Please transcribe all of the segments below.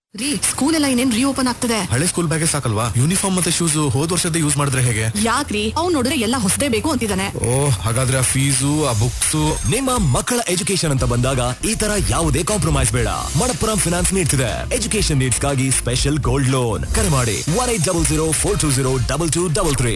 ರೀ ಸ್ಕೂಲ್ ಎಲ್ಲ ಇನ್ನೇನ್ ರೀಓಪನ್ ಆಗ್ತದೆ ಹಳೆ ಸ್ಕೂಲ್ ಬ್ಯಾಗೆ ಸಾಕಲ್ವಾ ಯೂನಿಫಾರ್ಮ್ ಮತ್ತೆ ಶೂಸ್ ಹೋದ್ ವರ್ಷದ ಯೂಸ್ ಮಾಡಿದ್ರೆ ಹೇಗೆ ಯಾಕ್ರಿ ಅವ್ನ್ ನೋಡಿದ್ರೆ ಎಲ್ಲ ಹೊಸದೇ ಬೇಕು ಅಂತಿದ್ದಾನೆ ಓ ಹಾಗಾದ್ರೆ ಆ ಫೀಸು ಆ ಬುಕ್ಸ್ ನಿಮ್ಮ ಮಕ್ಕಳ ಎಜುಕೇಶನ್ ಅಂತ ಬಂದಾಗ ಈ ತರ ಯಾವುದೇ ಕಾಂಪ್ರಮೈಸ್ ಬೇಡ ಮಣಪ್ಪುರಂ ಫಿನಾನ್ಸ್ ನೀಡ್ತಿದೆ ಎಜುಕೇಶನ್ ನೀಡ್ಸ್ಗಾಗಿ ಸ್ಪೆಷಲ್ ಗೋಲ್ಡ್ ಲೋನ್ ಕರೆ ಮಾಡಿ one eight double zero four two zero double two double three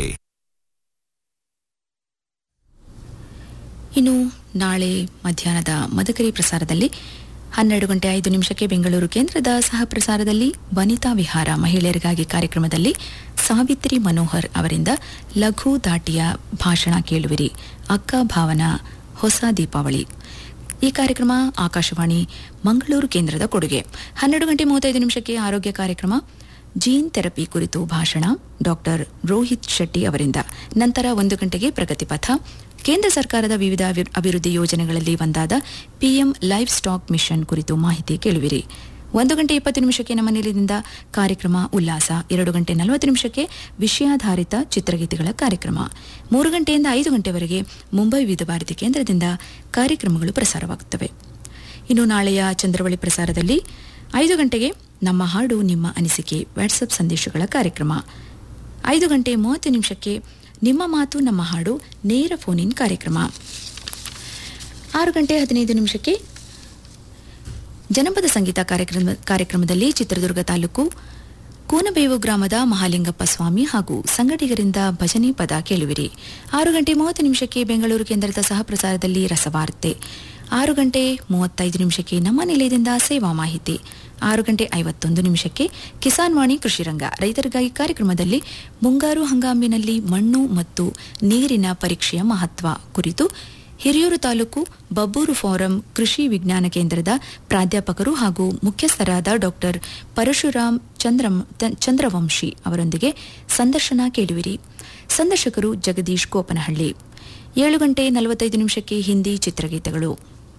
ಇನ್ನು ನಾಳೆ ಮಧ್ಯಾಹ್ನದ ಮದಕರಿ ಪ್ರಸಾರದಲ್ಲಿ ಹನ್ನೆರಡು ಗಂಟೆ ಐದು ನಿಮಿಷಕ್ಕೆ ಬೆಂಗಳೂರು ಕೇಂದ್ರದ ಸಹ ಪ್ರಸಾರದಲ್ಲಿ ವನಿತಾ ವಿಹಾರ ಮಹಿಳೆಯರಿಗಾಗಿ ಕಾರ್ಯಕ್ರಮದಲ್ಲಿ ಸಾವಿತ್ರಿ ಮನೋಹರ್ ಅವರಿಂದ ಲಘು ದಾಟಿಯ ಭಾಷಣ ಕೇಳುವಿರಿ ಅಕ್ಕ ಭಾವನಾ ಹೊಸ ದೀಪಾವಳಿ ಈ ಕಾರ್ಯಕ್ರಮ ಆಕಾಶವಾಣಿ ಮಂಗಳೂರು ಕೇಂದ್ರದ ಕೊಡುಗೆ ಹನ್ನೆರಡು ಗಂಟೆ ಮೂವತ್ತೈದು ನಿಮಿಷಕ್ಕೆ ಆರೋಗ್ಯ ಕಾರ್ಯಕ್ರಮ ಜೀನ್ ಥೆರಪಿ ಕುರಿತು ಭಾಷಣ ಡಾಕ್ಟರ್ ರೋಹಿತ್ ಶೆಟ್ಟಿ ಅವರಿಂದ ನಂತರ ಒಂದು ಗಂಟೆಗೆ ಪ್ರಗತಿ ಪಥ ಕೇಂದ್ರ ಸರ್ಕಾರದ ವಿವಿಧ ಅಭಿ- ಅಭಿವೃದ್ಧಿ ಯೋಜನೆಗಳಲ್ಲಿ ಒಂದಾದ ಪಿಎಂ ಲೈಫ್ ಸ್ಟಾಕ್ ಮಿಷನ್ ಕುರಿತು ಮಾಹಿತಿ ಕೇಳುವಿರಿ ಒಂದು ಗಂಟೆ ಇಪ್ಪತ್ತು ನಿಮಿಷಕ್ಕೆ ನಮ್ಮ ನಿಲಯದಿಂದ ಕಾರ್ಯಕ್ರಮ ಉಲ್ಲಾಸ ಎರಡು ಗಂಟೆ ನಲವತ್ತು ನಿಮಿಷಕ್ಕೆ ವಿಷಯಾಧಾರಿತ ಚಿತ್ರಗೀತೆಗಳ ಕಾರ್ಯಕ್ರಮ ಮೂರು ಗಂಟೆಯಿಂದ ಐದು ಗಂಟೆವರೆಗೆ ಮುಂಬೈ ವಿವಿಧ ಭಾರತಿ ಕೇಂದ್ರದಿಂದ ಕಾರ್ಯಕ್ರಮಗಳು ಪ್ರಸಾರವಾಗುತ್ತವೆ ಇನ್ನು ನಾಳೆಯ ಚಂದ್ರವಳಿ ಪ್ರಸಾರದಲ್ಲಿ ಐದು ಗಂಟೆಗೆ ನಮ್ಮ ಹಾಡು ನಿಮ್ಮ ಅನಿಸಿಕೆ ವಾಟ್ಸಪ್ ಸಂದೇಶಗಳ ಕಾರ್ಯಕ್ರಮ ಐದು ಗಂಟೆ ಮೂವತ್ತು ನಿಮಿಷಕ್ಕೆ ನಿಮ್ಮ ಮಾತು ನಮ್ಮ ಹಾಡು ನೇರ ಫೋನ್ ಇನ್ ಕಾರ್ಯಕ್ರಮ ಆರು ಗಂಟೆ ಹದಿನೈದು ನಿಮಿಷಕ್ಕೆ ಜನಪದ ಸಂಗೀತ ಕಾರ್ಯಕ್ರಮ ಕಾರ್ಯಕ್ರಮದಲ್ಲಿ ಚಿತ್ರದುರ್ಗ ತಾಲೂಕು ಕೂನಬೇವು ಗ್ರಾಮದ ಮಹಾಲಿಂಗಪ್ಪ ಸ್ವಾಮಿ ಹಾಗೂ ಸಂಗಡಿಗರಿಂದ ಭಜನೆ ಪದ ಕೇಳುವಿರಿ ಆರು ಗಂಟೆ ಮೂವತ್ತು ನಿಮಿಷಕ್ಕೆ ಬೆಂಗಳೂರು ಕೇಂದ್ರದ ಸಹ ಪ್ರಸಾರದಲ್ಲಿ ರಸವಾರ್ತೆ ಆರು ಗಂಟೆ ಮೂವತ್ತೈದು ನಿಮಿಷಕ್ಕೆ ನಮ್ಮ ನಿಲಯದಿಂದ ಸೇವಾ ಮಾಹಿತಿ ಆರು ಗಂಟೆ ಐವತ್ತೊಂದು ನಿಮಿಷಕ್ಕೆ ಕಿಸಾನ್ ವಾಣಿ ಕೃಷಿರಂಗ ರೈತರಿಗಾಗಿ ಕಾರ್ಯಕ್ರಮದಲ್ಲಿ ಮುಂಗಾರು ಹಂಗಾಮಿನಲ್ಲಿ ಮಣ್ಣು ಮತ್ತು ನೀರಿನ ಪರೀಕ್ಷೆಯ ಮಹತ್ವ ಕುರಿತು ಹಿರಿಯೂರು ತಾಲೂಕು ಬಬ್ಬೂರು ಫಾರಂ ಕೃಷಿ ವಿಜ್ಞಾನ ಕೇಂದ್ರದ ಪ್ರಾಧ್ಯಾಪಕರು ಹಾಗೂ ಮುಖ್ಯಸ್ಥರಾದ ಡಾಕ್ಟರ್ ಪರಶುರಾಮ್ ಚಂದ್ರಂ ತ- ಚಂದ್ರವಂಶಿ ಅವರೊಂದಿಗೆ ಸಂದರ್ಶನ ಕೇಳುವಿರಿ ಸಂದರ್ಶಕರು ಜಗದೀಶ್ ಕೋಪನಹಳ್ಳಿ ಏಳು ಗಂಟೆ ನಲವತ್ತೈದು ನಿಮಿಷಕ್ಕೆ ಹಿಂದಿ ಚಿತ್ರಗೀತೆಗಳು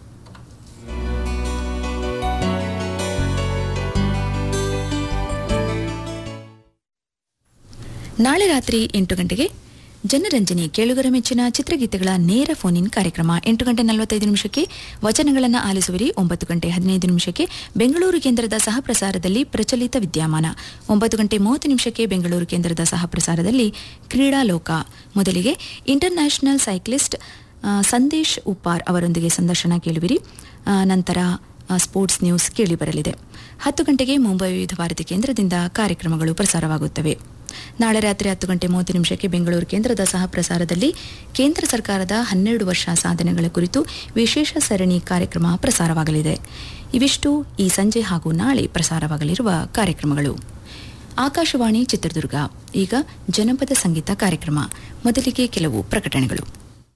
ನಾಳೆ ರಾತ್ರಿ ಎಂಟು ಗಂಟೆಗೆ ಜನರಂಜನೆ ಕೇಳುಗರ ಮೆಚ್ಚಿನ ಚಿತ್ರಗೀತೆಗಳ ನೇರ ಫೋನ್ ಇನ್ ಕಾರ್ಯಕ್ರಮ ಎಂಟು ಗಂಟೆ ನಲವತ್ತೈದು ನಿಮಿಷಕ್ಕೆ ವಚನಗಳನ್ನು ಆಲಿಸುವಿರಿ ಒಂಬತ್ತು ಗಂಟೆ ಹದಿನೈದು ನಿಮಿಷಕ್ಕೆ ಬೆಂಗಳೂರು ಕೇಂದ್ರದ ಸಹ ಪ್ರಸಾರದಲ್ಲಿ ಪ್ರಚಲಿತ ವಿದ್ಯಮಾನ ಒಂಬತ್ತು ಗಂಟೆ ಮೂವತ್ತು ನಿಮಿಷಕ್ಕೆ ಬೆಂಗಳೂರು ಕೇಂದ್ರದ ಸಹ ಪ್ರಸಾರದಲ್ಲಿ ಕ್ರೀಡಾಲೋಕ ಮೊದಲಿಗೆ ಇಂಟರ್ ನ್ಯಾಷನಲ್ ಸೈಕ್ಲಿಸ್ಟ್ ಆ, ಸಂದೇಶ್ ಉಪ್ಪಾರ್ ಅವರೊಂದಿಗೆ ಸಂದರ್ಶನ ಕೇಳುವಿರಿ ಆ, ನಂತರ ಆ, ಸ್ಪೋರ್ಟ್ಸ್ ನ್ಯೂಸ್ ಕೇಳಿಬರಲಿದೆ ಹತ್ತು ಗಂಟೆಗೆ ಮುಂಬೈ ವಿವಿಧ ಭಾರತಿ ಕೇಂದ್ರದಿಂದ ಕಾರ್ಯಕ್ರಮಗಳು ಪ್ರಸಾರವಾಗುತ್ತವೆ ನಾಳೆ ರಾತ್ರಿ ಹತ್ತು ಗಂಟೆ ಮೂವತ್ತು ನಿಮಿಷಕ್ಕೆ ಬೆಂಗಳೂರು ಕೇಂದ್ರದ ಸಹ ಪ್ರಸಾರದಲ್ಲಿ ಕೇಂದ್ರ ಸರ್ಕಾರದ ಹನ್ನೆರಡು ವರ್ಷ ಸಾಧನೆಗಳ ಕುರಿತು ವಿಶೇಷ ಸರಣಿ ಕಾರ್ಯಕ್ರಮ ಪ್ರಸಾರವಾಗಲಿದೆ ಇವಿಷ್ಟು ಈ ಸಂಜೆ ಹಾಗೂ ನಾಳೆ ಪ್ರಸಾರವಾಗಲಿರುವ ಕಾರ್ಯಕ್ರಮಗಳು ಆಕಾಶವಾಣಿ ಚಿತ್ರದುರ್ಗ ಈಗ ಜನಪದ ಸಂಗೀತ ಕಾರ್ಯಕ್ರಮ ಮೊದಲಿಗೆ ಕೆಲವು ಪ್ರಕಟಣೆಗಳು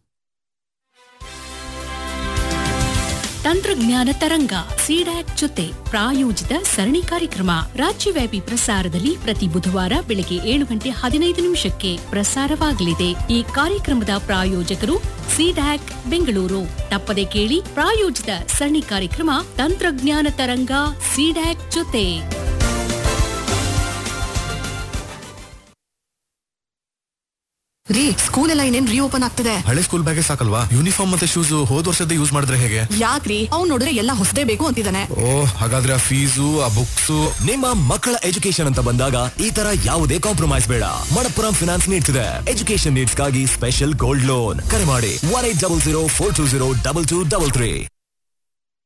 ತಂತ್ರಜ್ಞಾನ ತರಂಗ ಸಿಡ್ಯಾಕ್ ಜೊತೆ ಪ್ರಾಯೋಜಿತ ಸರಣಿ ಕಾರ್ಯಕ್ರಮ ರಾಜ್ಯವ್ಯಾಪಿ ಪ್ರಸಾರದಲ್ಲಿ ಪ್ರತಿ ಬುಧವಾರ ಬೆಳಗ್ಗೆ ಏಳು ಗಂಟೆ ಹದಿನೈದು ನಿಮಿಷಕ್ಕೆ ಪ್ರಸಾರವಾಗಲಿದೆ ಈ ಕಾರ್ಯಕ್ರಮದ ಪ್ರಾಯೋಜಕರು ಸಿಡ್ಯಾಕ್ ಬೆಂಗಳೂರು ತಪ್ಪದೆ ಕೇಳಿ ಪ್ರಾಯೋಜಿತ ಸರಣಿ ಕಾರ್ಯಕ್ರಮ ತಂತ್ರಜ್ಞಾನ ತರಂಗ ಸಿಡ್ಯಾಕ್ ಜೊತೆ ರೀ ಸ್ಕೂಲ್ ಎಲ್ಲ ಇನ್ನೇನ್ ರೀಓಪನ್ ಆಗ್ತದೆ ಹಳೆ ಸ್ಕೂಲ್ ಬ್ಯಾಗೆ ಸಾಕಲ್ವಾ ಯೂನಿಫಾರ್ಮ್ ಮತ್ತೆ ಶೂಸ್ ಹೋದ್ ವರ್ಷದ ಯೂಸ್ ಮಾಡಿದ್ರೆ ಹೇಗೆ ಯಾಕ್ರಿ ಅವ್ನ್ ನೋಡಿದ್ರೆ ಎಲ್ಲ ಹೊಸದೇ ಬೇಕು ಅಂತಿದ್ದಾನೆ ಓ ಹಾಗಾದ್ರೆ ಆ ಫೀಸು ಆ ಬುಕ್ಸ್ ನಿಮ್ಮ ಮಕ್ಕಳ ಎಜುಕೇಶನ್ ಅಂತ ಬಂದಾಗ ಈ ತರ ಯಾವುದೇ ಕಾಂಪ್ರಮೈಸ್ ಬೇಡ ಮಣಪ್ಪುರಂ ಫಿನಾನ್ಸ್ ನೀಡ್ತಿದೆ ಎಜುಕೇಶನ್ ನೀಡ್ಸ್ಗಾಗಿ ಸ್ಪೆಷಲ್ ಗೋಲ್ಡ್ ಲೋನ್ ಕರೆ ಮಾಡಿ one eight double zero four two zero double two double three